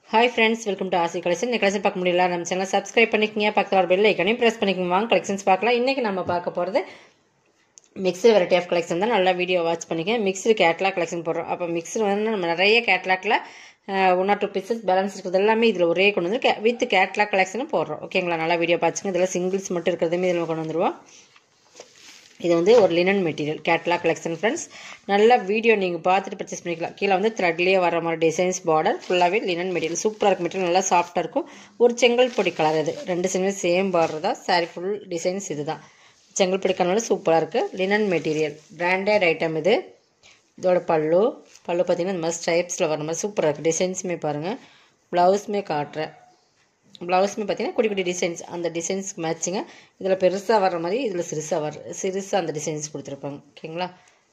hi friends welcome to Aasi collection இந்த collection பார்க்க முடியல நம்ம சேனல் சப்ஸ்கிரைப் பண்ணிக்கங்க பக்கத்தில் ஒரு பெல் ஐக்கனையும் ப்ரெஸ் பண்ணிக்கோங்க வாங்க கலெக்ஷன்ஸ் பார்க்கலாம் இன்றைக்கி நம்ம பார்க்க போகிறது மிக்சர் வெரைட்டி ஆஃப் கலெக்ஷன் தான் நல்லா வீடியோ வாட்ச் பண்ணிக்க மிக்சர் கேட்லாக் கலெக்ஷன் போடுறோம் அப்போ மிக்சர் வந்து நம்ம நிறைய கேட்லாக்ல one or two pieces balance இருக்கிறது எல்லாமே இதில் ஒரே கொண்டு வந்து வித் கேட்லாக் கலெக்ஷனும் போடுறோம் ஓகேங்களா நல்லா வீடியோ பார்த்துங்க இதில் சிங்கிள்ஸ் மட்டும் இருக்கிறதுமே இதில் கொண்டு வந்துருவோம் இது வந்து ஒரு linen material catalogue collection friends நல்ல வீடியோ நீங்கள் பார்த்துட்டு பர்ச்சேஸ் பண்ணிக்கலாம் கீழே வந்து த்ரெட்லேயே வர மாதிரி டிசைன்ஸ் பார்டர் ஃபுல்லாகவே லினன் மெட்டீரியல் சூப்பராக இருக்கும் மெட்டீரியல் நல்லா சாஃப்டாக இருக்கும் ஒரு செங்கல் பொடி கலர் இது ரெண்டு சைடுமே சேம் பார்டர் தான் சாரி ஃபுல் டிசைன்ஸ் இது தான் செங்கல் பொடி கலர் சூப்பராக இருக்குது லினன் மெட்டீரியல் பிராண்டட் ஐட்டம் இது இதோட பல்லு பல்லு பார்த்தீங்கன்னா இந்த மாதிரி ஸ்ட்ரைப்ஸில் வர மாதிரி சூப்பராக இருக்குது டிசைன்ஸுமே பாருங்கள் ப்ளவுஸுமே காட்டுறேன் ப்ளவுஸுமே பார்த்தீங்கன்னா குட்டி குட்டி டிசைன்ஸ் அந்த டிசைன்ஸ்க்கு மேட்சிங்க இதில் பெருசாக வர்ற மாதிரி இதில் சிறுசாக வர சிறுசாக அந்த டிசைன்ஸ் கொடுத்துருப்பாங்க ஓகேங்களா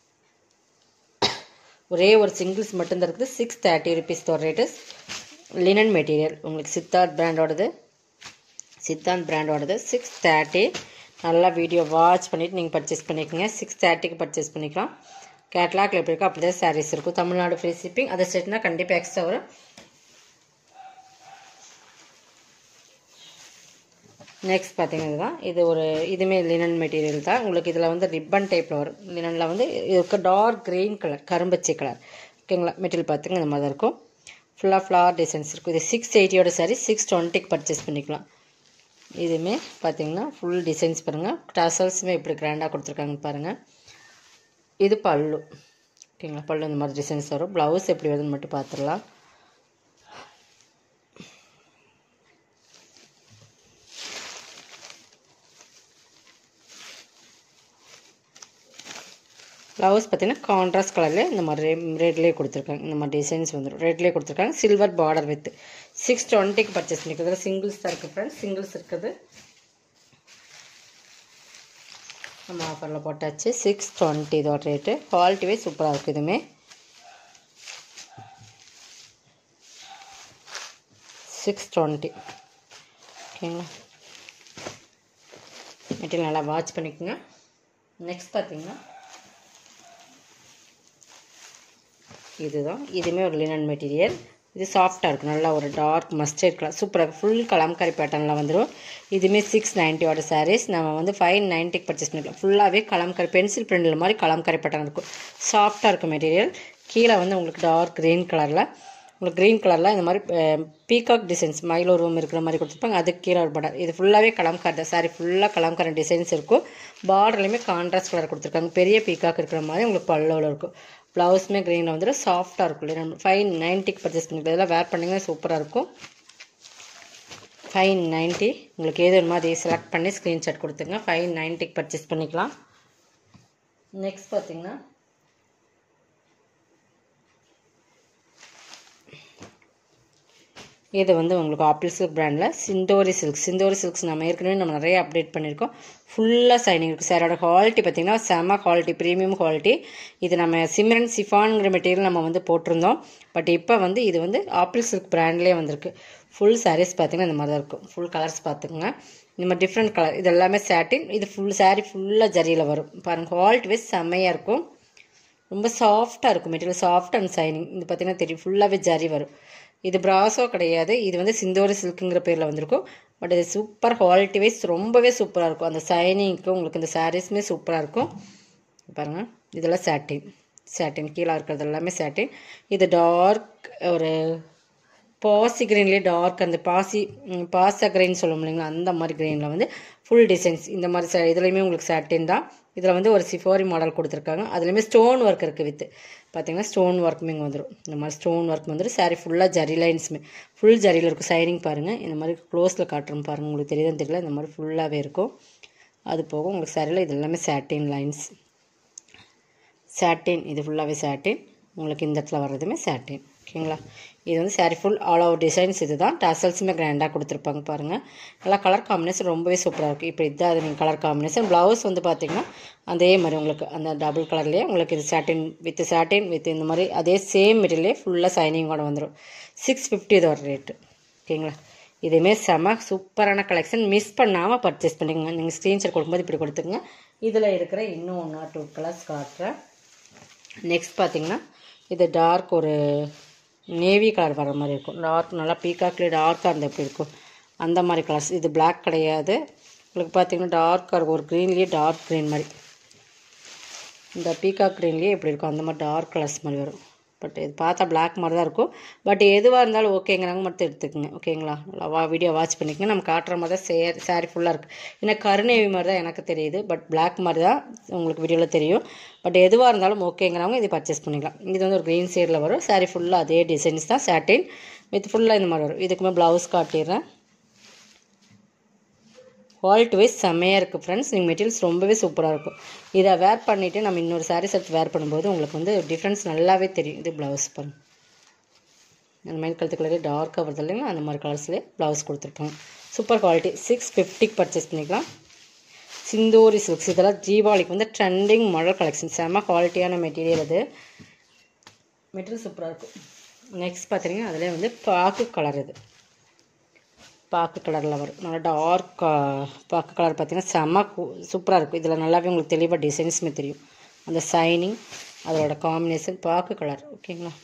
ஒரே ஒரு சிங்கிள்ஸ் மட்டும்தான் இருக்குது சிக்ஸ் தேர்ட்டி ருபீஸ் தோட ரேட்டு லினன் மெட்டீரியல் உங்களுக்கு சித்தார்த் பிராண்டோடது சித்தாந்த் பிராண்டோடது சிக்ஸ் தேர்ட்டி நல்லா வீடியோ வாட்ச் பண்ணிவிட்டு நீங்கள் பர்ச்சேஸ் பண்ணிக்கோங்க சிக்ஸ் தேர்ட்டிக்கு பர்ச்சேஸ் பண்ணிக்கலாம் கேட்லாக்ல எப்படி இருக்கோ அப்படி தான் சாரீஸ் இருக்கும் தமிழ்நாடு ஃப்ரீ ஷிப்பிங் அதை ஸ்டேட்னா கண்டிப்பாக எக்ஸ்ட்ரா வரும் நெக்ஸ்ட் பார்த்தீங்கன்னா தான் இது ஒரு இதுவுமே லினன் மெட்டீரியல் தான் உங்களுக்கு இதில் வந்து ரிப்பன் டைப்பில் வரும் லினனில் வந்து இதுக்கு டார்க் க்ரீன் கலர் கரும்பச்சை கலர் ஓகேங்களா மெட்டீரியல் பார்த்துங்க இந்த மாதிரி தான் இருக்கும் ஃபுல்லாக ஃப்ளவர் டிசைன்ஸ் இருக்கும் இது சிக்ஸ் எயிட்டியோட சாரி சிக்ஸ் டுவெண்ட்டிக்கு பர்ச்சேஸ் பண்ணிக்கலாம் இதுவுமே பார்த்தீங்கன்னா ஃபுல் டிசைன்ஸ் பாருங்கள் டசல்ஸுமே இப்படி கிராண்டாக கொடுத்துருக்காங்க பாருங்கள் இது பல்லு ஓகேங்களா பல்லு இந்த மாதிரி டிசைன்ஸ் வரும் ப்ளவுஸ் எப்படி வருதுன்னு மட்டும் பார்த்துடலாம் ப்ளவுஸ் பார்த்தீங்கன்னா கான்ட்ராஸ்ட் கலரில் இந்த மாதிரி ரெட்லேயே கொடுத்துருக்காங்க இந்த மாதிரி டிசைன்ஸ் வந்துடும் ரெட்லேயே கொடுத்துருக்காங்க சில்வர் பார்டர் வித் சிக்ஸ் டுவெண்ட்டிக்கு பர்ச்சேஸ் பண்ணிக்கிறதுல சிங்கிள்ஸ் தான் இருக்குது ஃப்ரெண்ட்ஸ் சிங்கிள்ஸ் இருக்குது நம்ம ஆஃபரில் போட்டாச்சு சிக்ஸ் டுவெண்ட்டி இதோட ரேட்டு குவாலிட்டிவே சூப்பராக இருக்குது இதுவுமே சிக்ஸ் டுவெண்ட்டி ஓகேங்களா மெட்டீரியல் நல்லா வாட்ச் பண்ணிக்கோங்க நெக்ஸ்ட் பார்த்தீங்கன்னா இதுதான் இதுவுமே ஒரு லினன் மெட்டீரியல் இது சாஃப்டாக இருக்கும் நல்லா ஒரு டார்க் மஸ்டர்ட் கலர் சூப்பராக ஃபுல் கலம்காரி பேட்டர்னில் வந்துடும் இதுவுமே சிக்ஸ் நைன்ட்டியோட சாரீஸ் நம்ம வந்து ஃபைவ் நைன்ட்டிக்கு பர்ச்சேஸ் பண்ணிக்கலாம் ஃபுல்லாகவே கலம்காரி பென்சில் பிரிண்டில் மாதிரி கலம்காரி பேட்டர்ன் இருக்கும் சாஃப்டாக இருக்கும் மெட்டீரியல் கீழே வந்து உங்களுக்கு டார்க் க்ரீன் கலரில் உங்களுக்கு க்ரீன் கலரில் இந்த மாதிரி பீகாக் டிசைன்ஸ் மயில் உருவம் இருக்கிற மாதிரி கொடுத்துருப்பாங்க அதுக்கு கீழே ஒரு பார்டர் இது ஃபுல்லாகவே கலம்கார் தான் சாரி ஃபுல்லாக கலம்கார டிசைன்ஸ் இருக்கும் பார்டர்லையுமே கான்ட்ராஸ்ட் கலர் கொடுத்துருக்காங்க பெரிய பீகாக் இருக்கிற மாதிரி உங்களுக்கு பல்லவில் இருக்கும் ப்ளவுஸுமே க்ரீனில் வந்துட்டு சாஃப்டாக இருக்கும் இல்லையா ஃபைவ் நைன்ட்டிக்கு பர்ச்சேஸ் பண்ணிக்கலாம் இதெல்லாம் வேர் பண்ணிங்கன்னா சூப்பராக இருக்கும் ஃபைவ் நைன்ட்டி உங்களுக்கு ஏது வேணுமோ அதை செலக்ட் பண்ணி ஸ்க்ரீன்ஷாட் கொடுத்துங்க ஃபைவ் நைன்ட்டிக்கு பர்ச்சேஸ் பண்ணிக்கலாம் நெக்ஸ்ட் பார்த்தீங்கன்னா இது வந்து உங்களுக்கு ஆப்பிள் சில்க் பிராண்டில் சிந்தோரி சில்க் சிந்தோரி சில்க்ஸ் நம்ம ஏற்கனவே நம்ம நிறைய அப்டேட் பண்ணியிருக்கோம் ஃபுல்லாக சைனிங் இருக்குது சாரோட குவாலிட்டி பார்த்திங்கன்னா செம குவாலிட்டி ப்ரீமியம் குவாலிட்டி இது நம்ம சிம்ரன் சிஃபான்ங்கிற மெட்டீரியல் நம்ம வந்து போட்டிருந்தோம் பட் இப்போ வந்து இது வந்து ஆப்பிள் சில்க் பிராண்ட்லேயே வந்திருக்கு ஃபுல் சாரீஸ் பார்த்திங்கன்னா இந்த மாதிரி தான் இருக்கும் ஃபுல் கலர்ஸ் பார்த்துக்குங்க இந்த மாதிரி டிஃப்ரெண்ட் கலர் இது எல்லாமே சாட்டின் இது ஃபுல் சாரீ ஃபுல்லாக ஜரியில் வரும் பாருங்கள் குவாலிட்டி வைஸ் செம்மையாக இருக்கும் ரொம்ப சாஃப்டாக இருக்கும் மெட்டீரியல் சாஃப்ட் அண்ட் சைனிங் இது பார்த்திங்கன்னா தெரியும் ஃபுல்லாகவே ஜரி வரும் இது ப்ராஸோ கிடையாது இது வந்து சிந்தோரி சில்க்குங்கிற பேரில் வந்திருக்கும் பட் இது சூப்பர் குவாலிட்டி வைஸ் ரொம்பவே சூப்பராக இருக்கும் அந்த சைனிங்க்கு உங்களுக்கு இந்த சாரீஸுமே சூப்பராக இருக்கும் பாருங்கள் இதெல்லாம் சாட்டின் சாட்டின் கீழே இருக்கிறது எல்லாமே சாட்டின் இது டார்க் ஒரு பாசி கிரீன்லேயே டார்க் அந்த பாசி பாச கிரெயின் சொல்லுவோம் இல்லைங்களா அந்த மாதிரி கிரெயினில் வந்து ஃபுல் டிசைன்ஸ் இந்த மாதிரி ச இதுலேயுமே உங்களுக்கு சாட்டின் தான் இதில் வந்து ஒரு சிஃபோரி மாடல் கொடுத்துருக்காங்க அதுலேயுமே ஸ்டோன் ஒர்க் இருக்குது வித்து பார்த்தீங்கன்னா ஸ்டோன் ஒர்க்குமே இங்கே வந்துடும் இந்த மாதிரி ஸ்டோன் ஒர்க் வந்துடும் சாரி ஃபுல்லாக ஜரி லைன்ஸுமே ஃபுல் ஜரியில் இருக்கும் சைனிங் பாருங்கள் இந்த மாதிரி க்ளோஸில் காட்டுறோம் பாருங்கள் உங்களுக்கு தெரியுதுன்னு தெரியல இந்த மாதிரி ஃபுல்லாகவே இருக்கும் அது போக உங்களுக்கு சாரியில் இது எல்லாமே சாட்டின் லைன்ஸ் சாட்டின் இது ஃபுல்லாகவே சாட்டின் உங்களுக்கு இந்த இடத்துல வர்றதுமே சாட்டின் ஓகேங்களா இது வந்து sari full all over designs இது தான் டசல்ஸுமே கிராண்டாக கொடுத்துருப்பாங்க பாருங்கள் நல்லா கலர் காம்பினேஷன் ரொம்பவே சூப்பராக இருக்குது இப்போ இதுதான் அது நீங்கள் கலர் காம்பினேஷன் ப்ளவுஸ் வந்து பார்த்திங்கன்னா அதே மாதிரி உங்களுக்கு அந்த டபுள் கலர்லேயே உங்களுக்கு இது சாட்டின் வித் சாட்டின் வித் இந்த மாதிரி அதே சேம் மெட்டீரியலே ஃபுல்லாக சைனிங்கோட வந்துடும் சிக்ஸ் ஃபிஃப்டி இதோட ரேட்டு ஓகேங்களா இதுவுமே செம சூப்பரான கலெக்ஷன் மிஸ் பண்ணாமல் பர்ச்சேஸ் பண்ணிக்கோங்க நீங்கள் ஸ்க்ரீன்ஷாட் கொடுக்கும்போது இப்படி கொடுத்துங்க இதில் இருக்கிற இன்னும் ஒன் ஆர் டூ கலர்ஸ் காட்டுறேன் நெக்ஸ்ட் பார்த்தீங்கன்னா இது டார்க் ஒரு நேவி கலர் வர மாதிரி இருக்கும் டார்க் நல்லா பீகாக்லேயே டார்க்காக இருந்தால் எப்படி இருக்கும் அந்த மாதிரி கலர்ஸ் இது Black கிடையாது உங்களுக்கு பார்த்தீங்கன்னா டார்க்காக இருக்கும் ஒரு க்ரீன்லேயே டார்க் க்ரீன் மாதிரி இந்த பீகாக் க்ரீன்லேயே எப்படி இருக்கும் அந்த மாதிரி டார்க் கலர்ஸ் மாதிரி வரும் பட் இது பார்த்தா Black மாதிரி தான் இருக்கும் பட் எதுவாக இருந்தாலும் ஓகேங்கிறாங்க மட்டும் எடுத்துக்கங்க ஓகேங்களா நல்லா வா வீடியோ வாட்ச் பண்ணிக்கங்க நம்ம காட்டுற மாதிரி தான் சே சாரி ஃபுல்லாக இருக்குது ஏன்னா கருநேவி மாதிரி தான் எனக்கு தெரியுது பட் Black மாதிரி தான் உங்களுக்கு வீடியோவில் தெரியும் பட் எதுவாக இருந்தாலும் ஓகேங்கிறவங்க இது பர்ச்சேஸ் பண்ணிக்கலாம் இது வந்து ஒரு க்ரீன் சைடில் வரும் சாரி ஃபுல்லாக அதே டிசைன்ஸ் தான் சாட்டின் வித் ஃபுல்லாக இந்த மாதிரி வரும் இதுக்குமே ப்ளவுஸ் காட்டிடுறேன் குவாலிட்டி வைஸ் செம்மையாக இருக்குது ஃப்ரெண்ட்ஸ் நீங்கள் மெட்டீரியல்ஸ் ரொம்பவே சூப்பராக இருக்கும் இதை வேர் பண்ணிவிட்டு நம்ம இன்னொரு சாரீஸ் எடுத்து வேர் பண்ணும்போது உங்களுக்கு வந்து டிஃப்ரென்ஸ் நல்லாவே தெரியும் இது ப்ளவுஸ் பாருங்க அந்த மாதிரி கழுத்து கலரே டார்க்காக வருது இல்லைங்களா அந்த மாதிரி கலர்ஸ்லேயே ப்ளவுஸ் கொடுத்துருப்பாங்க சூப்பர் குவாலிட்டி சிக்ஸ் ஃபிஃப்டிக்கு பர்ச்சேஸ் பண்ணிக்கலாம் சிந்தூரி சில்க்ஸ் இதெல்லாம் தீபாவளிக்கு வந்து ட்ரெண்டிங் மாடல் கலெக்ஷன் செம்ம குவாலிட்டியான மெட்டீரியல் அது மெட்டீரியல் சூப்பராக இருக்கும் நெக்ஸ்ட் பார்த்தீங்கன்னா அதில் வந்து பாக்கு கலர் இது பாக்கு கலரில் வரும் நல்லா டார்க் பாக்கு கலர் பார்த்தீங்கன்னா செம்ம சூப்பராக இருக்கும் இதில் நல்லாவே உங்களுக்கு தெளிவாக டிசைன்ஸுமே தெரியும் அந்த சைனிங் அதோட காம்பினேஷன் பாக்கு கலர் ஓகேங்களா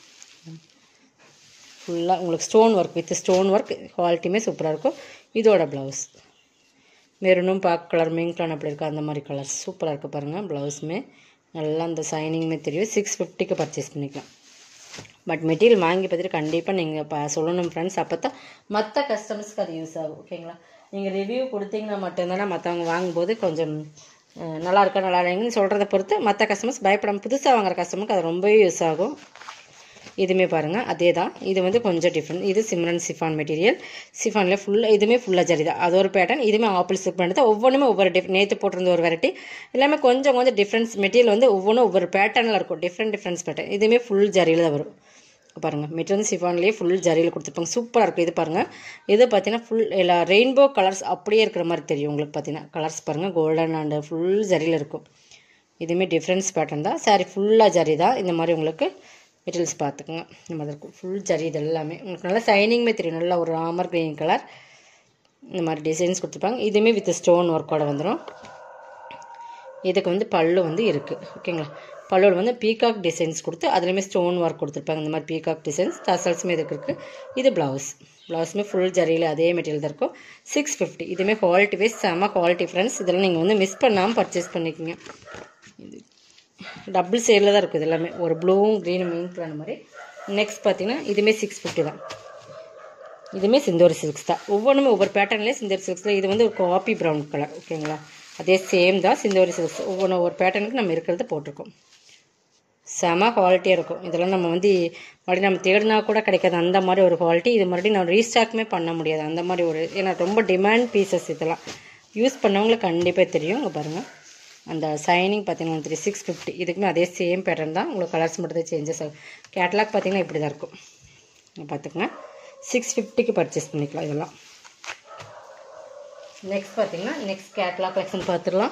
ஃபுல்லாக உங்களுக்கு stone work with stone work குவாலிட்டியுமே சூப்பராக இருக்கும் இதோட ப்ளவுஸ் மெரூனும் பாக்கு கலர் மிங் கலர் அப்படி இருக்குது அந்த மாதிரி கலர்ஸ் சூப்பராக இருக்குது பாருங்கள் ப்ளவுஸுமே நல்லா அந்த சைனிங்குமே தெரியும் சிக்ஸ் ஃபிஃப்டிக்கு பர்ச்சேஸ் பண்ணிக்கலாம் பட் மெட்டீரியல் வாங்கி பார்த்துட்டு கண்டிப்பாக நீங்கள் இப்போ சொல்லணும் ஃப்ரெண்ட்ஸ் அப்போ தான் மற்ற கஸ்டமர்ஸ்க்கு அது யூஸ் ஆகும் ஓகேங்களா நீங்கள் ரிவ்யூ கொடுத்தீங்கன்னா மட்டும்தானே மற்றவங்க வாங்கும்போது கொஞ்சம் அஹ், நல்லா இருக்கா நல்லா இல்லைங்கன்னு சொல்கிறத பொறுத்து மற்ற கஸ்டமர்ஸ் பயப்படாமல் புதுசாக வாங்குற கஸ்டமருக்கு அது ரொம்பவே யூஸ் ஆகும் இதுவுமே பாருங்கள் அதே தான் இது வந்து கொஞ்சம் டிஃப்ரெண்ட் இது சிம்ரன் சிஃபான் மெட்டீரியல் சிஃபானில் ஃபுல்லாக இதுவுமே ஃபுல்லாக ஜரி தான் அது ஒரு பேட்டர்ன் இதுவுமே ஆப்பிள் சில்க் பேட்டர்ன் தான் ஒவ்வொன்றுமே ஒவ்வொரு டிஃப் நேற்று போட்டிருந்த ஒரு வெரைட்டி எல்லாமே கொஞ்சம் கொஞ்சம் டிஃப்ரென்ஸ் மெட்டீரியல் வந்து ஒவ்வொன்றும் ஒவ்வொரு பேட்டர்னில் இருக்கும் டிஃப்ரெண்ட் டிஃப்ரென்ஸ் பேட்டர்ன் இதுவுமே ஃபுல் ஜரியில் தான் வரும் பாருங்கள் மெட்டீரியல் சிஃபான்லேயே ஃபுல் ஜரியில் கொடுத்துருப்பாங்க சூப்பராக இருக்கும் இது பாருங்கள் இது பார்த்தீங்கன்னா ஃபுல் எல்லா ரெயின்போ கலர்ஸ் அப்படியே இருக்கிற மாதிரி தெரியும் உங்களுக்கு பார்த்தீங்கன்னா கலர்ஸ் பாருங்கள் கோல்டன் அண்ட் ஃபுல் ஜரியில் இருக்கும் இதுவுமே டிஃப்ரென்ஸ் பேட்டர்ன் தான் சாரி ஃபுல்லாக ஜரி தான் இந்த மாதிரி உங்களுக்கு மெட்டீரியல்ஸ் பார்த்துக்குங்க இந்த மாதிரி இருக்கும் ஃபுல் ஜரி இது எல்லாமே உங்களுக்கு நல்லா சைனிங்குமே தெரியும் நல்லா ஒரு ராமர் க்ரீன் கலர் இந்த மாதிரி டிசைன்ஸ் கொடுத்துருப்பாங்க இதுவுமே வித் ஸ்டோன் ஒர்க்கோட வந்துடும் இதுக்கு வந்து பல்லு வந்து இருக்குது ஓகேங்களா பல்லுவில் வந்து பீகாக் டிசைன்ஸ் கொடுத்து அதுலேயுமே ஸ்டோன் ஒர்க் கொடுத்துருப்பாங்க இந்த மாதிரி பீகாக் டிசைன்ஸ் டசல்ஸுமே இதுக்கு இருக்குது இது ப்ளவுஸ் ப்ளவுஸுமே ஃபுல் ஜரியில் அதே மெட்டீரியல் தான் இருக்கும் சிக்ஸ் ஃபிஃப்டி இதுவுமே குவாலிட்டி வைஸ் செம்ம குவாலிட்டி ஃப்ரெண்ட்ஸ் இதெல்லாம் நீங்கள் வந்து மிஸ் பண்ணாமல் பர்ச்சேஸ் பண்ணிக்கோங்க இது டபுள் சைடில் தான் இருக்குது இது எல்லாமே ஒரு ப்ளூவும் க்ரீனும் மீன் கலர் மாதிரி நெக்ஸ்ட் பார்த்தீங்கன்னா இதுவுமே சிக்ஸ் ஃபிஃப்டி தான் இதுவுமே சிந்தூரி சில்க்ஸ் தான் ஒவ்வொன்றுமே ஒவ்வொரு பேட்டர்ன்லேயே சிந்தூரி சில்க்ஸில் இது வந்து ஒரு காப்பி ப்ரௌன் கலர் ஓகேங்களா அதே சேம் தான் சிந்தூரி சில்க்ஸ் ஒவ்வொன்று ஒரு பேட்டர்னுக்கு நம்ம இருக்கிறத போட்டிருக்கோம் செம குவாலிட்டியாக இருக்கும் இதெல்லாம் நம்ம வந்து மறுபடியும் நம்ம தேடினா கூட கிடைக்காது அந்த மாதிரி ஒரு குவாலிட்டி இது மறுபடியும் நம்ம ரீஸ்டாக்குமே பண்ண முடியாது அந்த மாதிரி ஒரு ஏன்னா ரொம்ப டிமாண்ட் பீசஸ் இதெல்லாம் யூஸ் பண்ணவங்களுக்கு கண்டிப்பாக தெரியும் இங்கே பாருங்கள் அந்த சைனிங் பார்த்தீங்கன்னா த்ரீ சிக்ஸ் ஃபிஃப்டி இதுக்குமே அதே சேம் பேட்டர்ன் தான் உங்களுக்கு கலர்ஸ் மட்டும் தான் சேஞ்சஸ் ஆகும் கேட்லாக் பார்த்தீங்கன்னா இப்படி தான் இருக்கும் இங்க பார்த்துக்கங்க சிக்ஸ் ஃபிஃப்டிக்கு பர்ச்சேஸ் பண்ணிக்கலாம் இதெல்லாம் நெக்ஸ்ட் பார்த்தீங்கன்னா நெக்ஸ்ட் கேட்லாக் கலெக்ஷன் பார்த்துடலாம்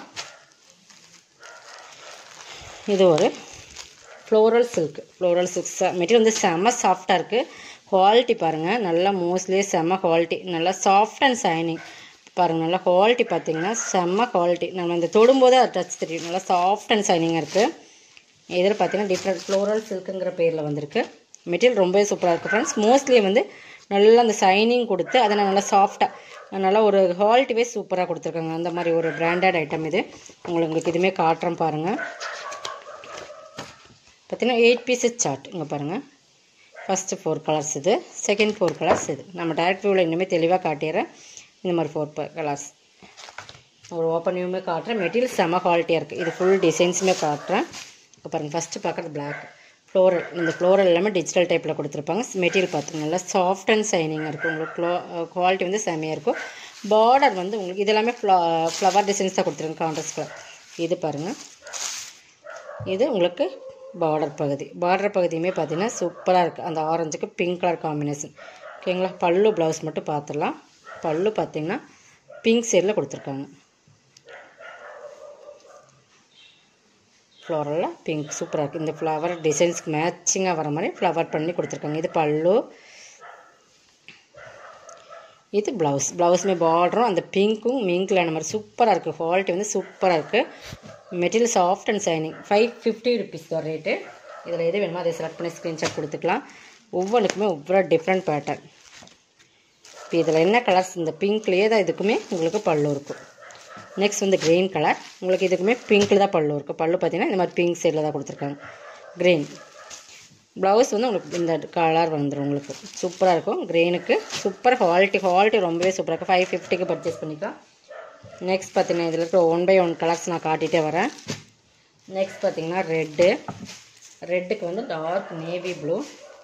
இது ஒரு floral silk floral silk material வந்து செம்ம சாஃப்டாக இருக்குது குவாலிட்டி பாருங்கள் நல்லா மோஸ்ட்லி செம்ம குவாலிட்டி நல்லா சாஃப்ட் அண்ட் சைனிங் பாருங்கள் நல்லா குவாலிட்டி பார்த்தீங்கன்னா செம்ம குவாலிட்டி நம்ம இந்த தொடும்போதே அது டச் தெரியும் நல்லா சாஃப்ட் அண்ட் சைனிங்காக இருக்குது இதில் பார்த்தீங்கன்னா டிஃப்ரெண்ட் ஃப்ளோரல் சில்க்குங்கிற பேரில் வந்திருக்கு மெட்டீரியல் ரொம்பவே சூப்பராக இருக்குது ஃப்ரெண்ட்ஸ் மோஸ்ட்லி வந்து நல்லா அந்த சைனிங் கொடுத்து அதை நல்லா சாஃப்டாக நல்லா ஒரு குவாலிட்டி வைஸ் சூப்பராக கொடுத்துருக்காங்க அந்த மாதிரி ஒரு பிராண்டட் ஐட்டம் இது உங்களுக்கு இதுவுமே காட்டுறேன் பாருங்கள் பார்த்தீங்கன்னா எயிட் பீசஸ் சார்ட் இங்கே பாருங்கள் ஃபஸ்ட்டு ஃபோர் கலர்ஸ் இது செகண்ட் ஃபோர் கலர்ஸ் இது நம்ம டேரக்ட் வியூவில் இன்னுமே தெளிவாக காட்டிடுறேன் இந்த மாதிரி ஃபோர் கலர்ஸ் ஒரு ஓப்பன் வியூமே காட்டுறேன் மெட்டீரியல் செம்ம குவாலிட்டியாக இருக்குது இது ஃபுல் டிசைன்ஸுமே காட்டுறேன் இப்போ பாருங்கள் ஃபஸ்ட்டு பார்க்குறது பிளாக் ஃப்ளோரல் இந்த ஃப்ளோரல் எல்லாமே டிஜிட்டல் டைப்பில் கொடுத்துருப்பாங்க மெட்டீரியல் பார்த்துங்க நல்லா சாஃப்ட் அண்ட் சைனிங்காக இருக்கும் உங்களுக்கு க்ளோ குவாலிட்டி வந்து செம்மையாக இருக்கும் பார்டர் வந்து உங்களுக்கு இது எல்லாமே ஃப்ளா ஃப்ளவர் டிசைன்ஸ் தான் கொடுத்துருங்க கான்ட்ரஸ்ட் கலர் இது பாருங்கள் இது உங்களுக்கு பார்டர் பகுதி பார்டர் பகுதியுமே பார்த்தீங்கன்னா சூப்பராக இருக்குது அந்த ஆரஞ்சுக்கு பிங்க் கலர் காம்பினேஷன் ஓகேங்களா பல்லு ப்ளவுஸ் மட்டும் பார்த்துடலாம் பல்லு பார்த்தீங்கன்னா பிங்க் சைடில் கொடுத்துருக்காங்க ஃப்ளோரலில் பிங்க் சூப்பராக இருக்குது இந்த ஃப்ளவர் டிசைன்ஸ்க்கு மேட்சிங்காக வர மாதிரி ஃப்ளவர் பண்ணி கொடுத்துருக்காங்க இது பல்லு இது ப்ளவுஸ் ப்ளவுஸுமே பார்டரும் அந்த பிங்க்கும் மிங்கில் அந்த மாதிரி சூப்பராக இருக்குது குவாலிட்டி வந்து சூப்பராக இருக்குது material soft and shining five fifty rupees தான் ரேட்டு இதில் எது வேணுமோ அதை செலக்ட் பண்ணி ஸ்க்ரீன்ஷாட் கொடுத்துக்கலாம் ஒவ்வொன்றுக்குமே ஒவ்வொரு டிஃப்ரெண்ட் பேட்டர்ன் இப்போ இதில் என்ன கலர்ஸ் இந்த பிங்க்லேயே தான் இதுக்குமே உங்களுக்கு பல்லு இருக்கும் நெக்ஸ்ட் வந்து க்ரீன் கலர் உங்களுக்கு இதுக்குமே பிங்க்கில் தான் பல்லு இருக்கும் பல்லு பார்த்தீங்கன்னா இந்த மாதிரி பிங்க் சைடில் தான் கொடுத்துருக்காங்க க்ரீன் ப்ளவுஸ் வந்து உங்களுக்கு இந்த கலர் வந்துடும் உங்களுக்கு சூப்பராக இருக்கும் க்ரீனுக்கு சூப்பர் குவாலிட்டி குவாலிட்டி ரொம்பவே சூப்பராக இருக்கும் ஃபைவ் ஃபிஃப்டிக்கு பர்ச்சேஸ் பண்ணிக்கலாம் நெக்ஸ்ட் பார்த்தீங்கன்னா இதில் இருக்க ஒன் பை ஒன் கலர்ஸ் நான் காட்டிகிட்டே வரேன் நெக்ஸ்ட் பார்த்தீங்கன்னா ரெட்டு ரெட்டுக்கு வந்து டார்க் நேவி ப்ளூ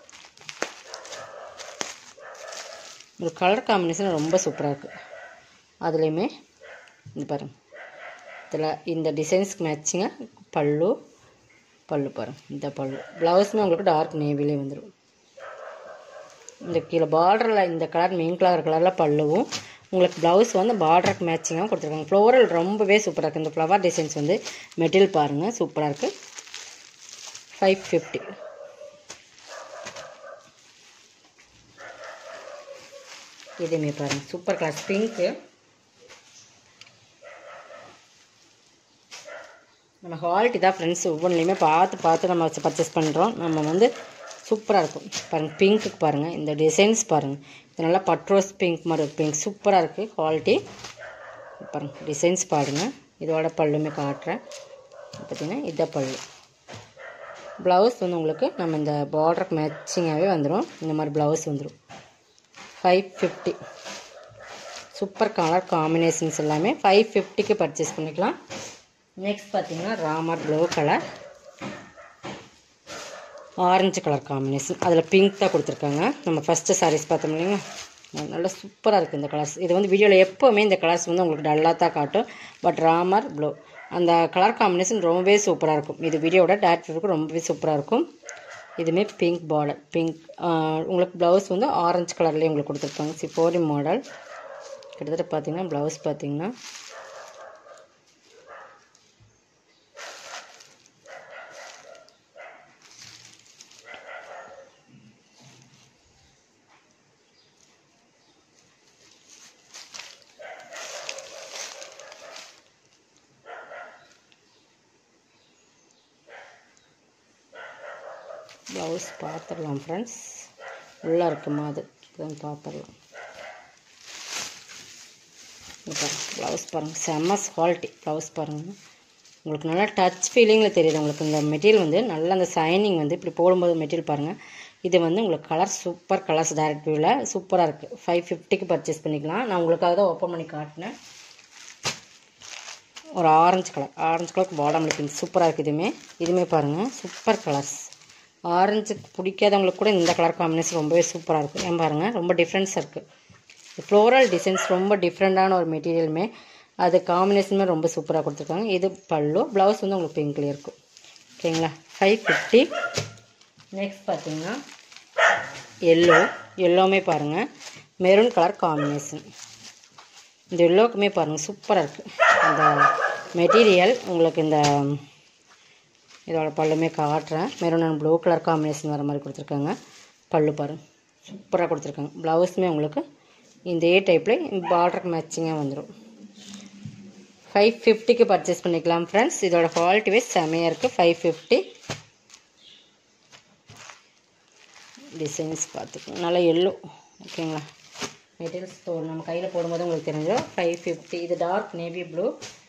ஒரு கலர் காம்பினேஷன் ரொம்ப சூப்பராக இருக்குது அதுலேயுமே இது பாருங்க இதில் இந்த டிசைன்ஸ்க்கு மேட்சிங்காக பல்லு பல்லு பாருங்க இந்த பல்லு ப்ளவுஸுமே உங்களுக்கு டார்க் நேவிலே வந்துடும் இந்த கீழே பார்டரில் இந்த கலர் மெயின் கலர் கலரில் பல்லுவும் உங்களுக்கு ப்ளவுஸ் வந்து பார்டருக்கு மேட்சிங்காக கொடுத்துருக்காங்க ஃப்ளோரல் ரொம்பவே சூப்பராக இருக்குது இந்த ஃப்ளவர் டிசைன்ஸ் வந்து மெட்டீரியல் பாருங்கள் சூப்பராக இருக்குது ஃபைவ் ஃபிஃப்டி இதுவுமே பாருங்கள் சூப்பர் கலர் பிங்க்கு நம்ம குவாலிட்டி தான் ஃப்ரெண்ட்ஸ் ஒவ்வொன்றுலையுமே பார்த்து பார்த்து நம்ம பர்ச்சேஸ் பண்ணுறோம் நம்ம வந்து சூப்பராக இருக்கும் பாருங்கள் பிங்க்குக்கு பாருங்கள் இந்த டிசைன்ஸ் பாருங்கள் இது நல்லா பட்ரோஸ் பிங்க் மாதிரி ஒரு பிங்க் சூப்பராக இருக்குது குவாலிட்டி பாருங்கள் டிசைன்ஸ் பாருங்கள் இதோட பல்லுமே காட்டுறேன் பார்த்தீங்கன்னா இதான் பல்லு ப்ளவுஸ் வந்து உங்களுக்கு நம்ம இந்த பார்டருக்கு மேட்சிங்காகவே வந்துடும் இந்த மாதிரி ப்ளவுஸ் வந்துடும் five fifty super colour combinations எல்லாமே ஃபைவ் ஃபிஃப்டிக்கு பர்ச்சேஸ் பண்ணிக்கலாம் நெக்ஸ்ட் பார்த்தீங்கன்னா Ramar blue colour orange colour combination அதில் பிங்க் தான் கொடுத்துருக்காங்க நம்ம ஃபஸ்ட்டு சாரீஸ் பார்த்தோம் இல்லைங்களா நல்லா சூப்பராக இருக்குது இந்த கலர்ஸ் இது வந்து வீடியோவில் எப்போவுமே இந்த கலர்ஸ் வந்து உங்களுக்கு டல்லாக தான் காட்டும் பட் ராமர் ப்ளூ அந்த கலர் காம்பினேஷன் ரொம்பவே சூப்பராக இருக்கும் இது வீடியோட டேரக்ட் வியூக்கு ரொம்பவே சூப்பராக இருக்கும் இதுவுமே பிங்க் பார்டர் பிங்க் உங்களுக்கு ப்ளவுஸ் வந்து ஆரஞ்சு கலர்லேயே உங்களுக்கு கொடுத்துருப்பாங்க சிப்போரி மாடல் கிட்டத்தட்ட பார்த்தீங்கன்னா ப்ளவுஸ் பார்த்தீங்கன்னா ப்ளவுஸ் பார்த்துடலாம் ஃப்ரெண்ட்ஸ் உள்ளே இருக்குமா அது இதுன்னு பார்த்துடலாம் ப்ளவுஸ் பாருங்கள் செம்ம குவாலிட்டி ப்ளவுஸ் பாருங்கள் உங்களுக்கு நல்லா டச் ஃபீலிங்கில் தெரியுது உங்களுக்கு இந்த மெட்டீரியல் வந்து நல்லா அந்த சைனிங் வந்து இப்படி போடும்போது மெட்டீரியல் பாருங்கள் இது வந்து உங்களுக்கு கலர் சூப்பர் கலர்ஸ் டேரக்ட் வியூவில் சூப்பராக இருக்குது ஃபைவ் ஃபிஃப்டிக்கு பர்ச்சேஸ் பண்ணிக்கலாம் நான் உங்களுக்காக தான் ஓப்பன் பண்ணி காட்டினேன் ஒரு ஆரஞ்சு கலர் ஆரஞ்சு கலருக்கு பாடம் பிங்க் சூப்பராக இருக்குது இதுவுமே இதுவுமே பாருங்கள் சூப்பர் கலர்ஸ் ஆரஞ்சு பிடிக்காதவங்களுக்கு கூட இந்த கலர் காம்பினேஷன் ரொம்பவே சூப்பராக இருக்குது ஏன் பாருங்கள் ரொம்ப டிஃப்ரென்ஸாக இருக்குது ஃப்ளோரல் டிசைன்ஸ் ரொம்ப டிஃப்ரெண்ட்டான ஒரு மெட்டீரியலுமே அது காம்பினேஷனுமே ரொம்ப சூப்பராக கொடுத்துருக்காங்க இது பல்லு ப்ளவுஸ் வந்து உங்களுக்கு பிங்க்லேயே இருக்கும் ஓகேங்களா ஃபைவ் ஃபிஃப்டி நெக்ஸ்ட் பார்த்தீங்கன்னா எல்லோ எல்லோவுமே பாருங்கள் மெரூன் கலர் காம்பினேஷன் இந்த எல்லோக்குமே பாருங்கள் சூப்பராக இருக்குது அந்த மெட்டீரியல் உங்களுக்கு இந்த இதோட பல்லுமே காட்டுறேன் maroon and blue colour combination வர மாதிரி கொடுத்துருக்காங்க பல்லு பாருங்கள் சூப்பராக கொடுத்துருக்காங்க ப்ளவுஸுமே உங்களுக்கு இதே டைப்பில் பார்டருக்கு மேட்சிங்காக வந்துடும் ஃபைவ் ஃபிஃப்டிக்கு பர்ச்சேஸ் பண்ணிக்கலாம் ஃப்ரெண்ட்ஸ் இதோட குவாலிட்டி வைஸ் செமையாக இருக்குது ஃபைவ் ஃபிஃப்டி டிசைன்ஸ் பார்த்துக்கோங்க நல்லா எல்லோ ஓகேங்களா மெட்டீரியல்ஸ் நம்ம கையில் போடும்போது உங்களுக்கு தெரிஞ்சிடும் ஃபைவ் ஃபிஃப்டி இது dark navy blue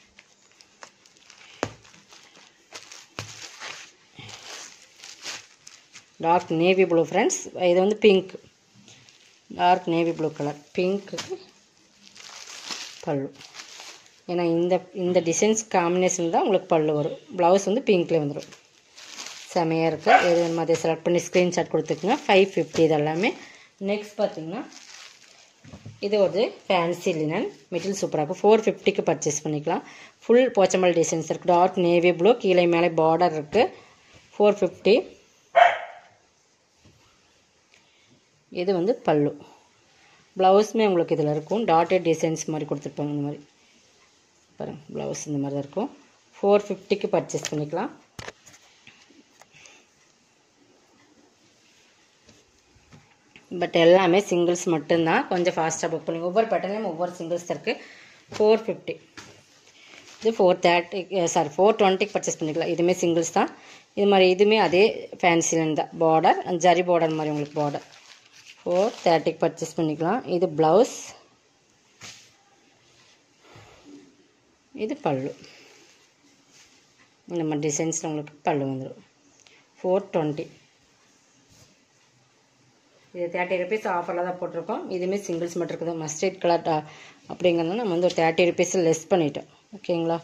dark navy blue friends இது வந்து pink dark navy blue colour பிங்க்குக்கு பல்லு ஏன்னா இந்த இந்த டிசைன்ஸ் காம்பினேஷன் தான் உங்களுக்கு பல்லு வரும் ப்ளவுஸ் வந்து பிங்க்லேயே வந்துடும் செமையாக இருக்குது எது வேணுமோ அதை செலக்ட் பண்ணி ஸ்க்ரீன்ஷாட் கொடுத்துக்குங்க ஃபைவ் ஃபிஃப்டி இது எல்லாமே நெக்ஸ்ட் பார்த்தீங்கன்னா இது ஒரு ஃபேன்சி லினன் மெட்டீரியல் சூப்பராக இருக்கும் ஃபோர் ஃபிஃப்டிக்கு பர்ச்சேஸ் பண்ணிக்கலாம் ஃபுல் போச்சமல் டிசைன்ஸ் இருக்குது டார்க் நேவி ப்ளூ கீழே மேலே பார்டர் இருக்குது ஃபோர் ஃபிஃப்டி இது வந்து பல்லு ப்ளவுஸுமே உங்களுக்கு இதில் இருக்கும் டாட்டட் டிசைன்ஸ் மாதிரி கொடுத்துருப்பாங்க இந்த மாதிரி பாருங்கள் ப்ளவுஸ் இந்த மாதிரி தான் இருக்கும் ஃபோர் ஃபிஃப்டிக்கு பர்ச்சேஸ் பண்ணிக்கலாம் பட் எல்லாமே சிங்கிள்ஸ் மட்டும்தான் கொஞ்சம் ஃபாஸ்ட்டாக புக் பண்ணி ஒவ்வொரு பேட்டர்லையும் ஒவ்வொரு சிங்கிள்ஸ் இருக்குது ஃபோர் ஃபிஃப்டி இது ஃபோர் தேர்ட்டி சாரி ஃபோர் டுவெண்ட்டிக்கு பர்ச்சேஸ் பண்ணிக்கலாம் இதுவுமே சிங்கிள்ஸ் தான் இது மாதிரி இதுவுமே அதே ஃபேன்சிலன் தான் பார்டர் ஜரி பார்டர் மாதிரி உங்களுக்கு பார்டர் ஃபோர் தேர்ட்டிக்கு பர்ச்சேஸ் பண்ணிக்கலாம் இது ப்ளவுஸ் இது பல்லு இந்த மாதிரி டிசைன்ஸில் உங்களுக்கு பல்லு வந்துடும் ஃபோர் டுவெண்ட்டி இது தேர்ட்டி ருபீஸ் ஆஃபரில் தான் போட்டிருக்கோம் இதுவுமே சிங்கிள்ஸ் மட்டும் இருக்குது மஸ்டர்ட் கலர் அப்படிங்கிறதுனால நம்ம வந்து ஒரு தேர்ட்டி ருபீஸ் லெஸ் பண்ணிட்டோம் ஓகேங்களா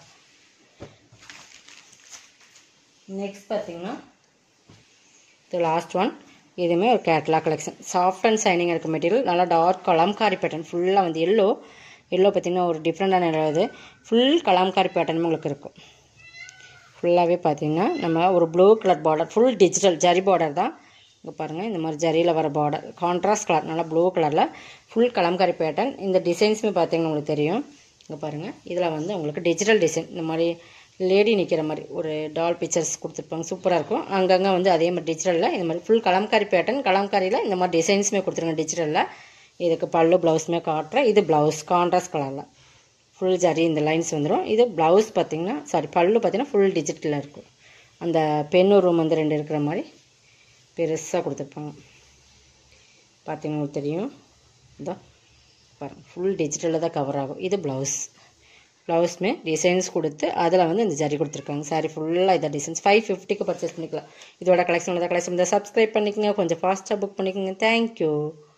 நெக்ஸ்ட் பார்த்தீங்கன்னா இது லாஸ்ட் ஒன் இதுவுமே ஒரு catalogue collection soft and shining இருக்க மெட்டீரியல் நல்லா டார்க் கலாம்காரி பேட்டர்ன் ஃபுல்லாக வந்து எல்லோ எல்லோ பார்த்திங்கன்னா ஒரு டிஃப்ரெண்ட்டான இது ஃபுல் கலாம்காரி பேட்டர்னும் உங்களுக்கு இருக்கும் ஃபுல்லாகவே பார்த்தீங்கன்னா நம்ம ஒரு blue colour border full digital zari border தான் இங்கே பாருங்கள் இந்த மாதிரி ஜரியில் வர பார்டர் கான்ட்ராஸ்ட் கலர் நல்லா ப்ளூ கலரில் ஃபுல் கலம்காரி பேட்டர்ன் இந்த டிசைன்ஸுமே பார்த்தீங்கன்னா உங்களுக்கு தெரியும் இங்கே பாருங்கள் இதில் வந்து உங்களுக்கு டிஜிட்டல் டிசைன் இந்த மாதிரி லேடி நிற்கிற மாதிரி ஒரு டால் பிக்சர்ஸ் கொடுத்துருப்பாங்க சூப்பராக இருக்கும் அங்கங்கே வந்து அதே மாதிரி டிஜிட்டலில் இந்த மாதிரி ஃபுல் கலம்காரி பேட்டர்ன் கலம்காரியில் இந்த மாதிரி டிசைன்ஸுமே கொடுத்துருங்க டிஜிட்டலில் இதுக்கு பல்லு ப்ளவுஸுமே காட்டுறேன் இது ப்ளவுஸ் கான்ட்ராஸ்ட் கலரில் ஃபுல் ஜரி இந்த லைன்ஸ் வந்துடும் இது ப்ளவுஸ் பார்த்திங்கன்னா சாரி பல்லு பார்த்திங்கன்னா ஃபுல் டிஜிட்டலில் இருக்கும் அந்த பென்னு ரூம் வந்து ரெண்டு இருக்கிற மாதிரி பெருசாக கொடுத்துருப்பாங்க பார்த்தீங்கன்னா உங்களுக்கு தெரியும் இதோ பாருங்கள் ஃபுல் டிஜிட்டலில் தான் கவர் ஆகும் இது ப்ளவுஸ் ப்ளவுஸ்மே டிசைன்ஸ் கொடுத்து அதில் வந்து இந்த ஜரி கொடுத்துருக்காங்க சாரி ஃபுல்லாக இதை டிசைன்ஸ் ஃபைவ் ஃபிஃப்டிக்கு பர்ச்சேஸ் பண்ணிக்கலாம் இதோட கலெக்ஷன் கலெக்ஷன் இருந்தால் சப்ஸ்கிரைப் பண்ணிக்கோங்க கொஞ்சம் ஃபாஸ்ட்டாக புக் பண்ணிக்கோங்க தேங்க்யூ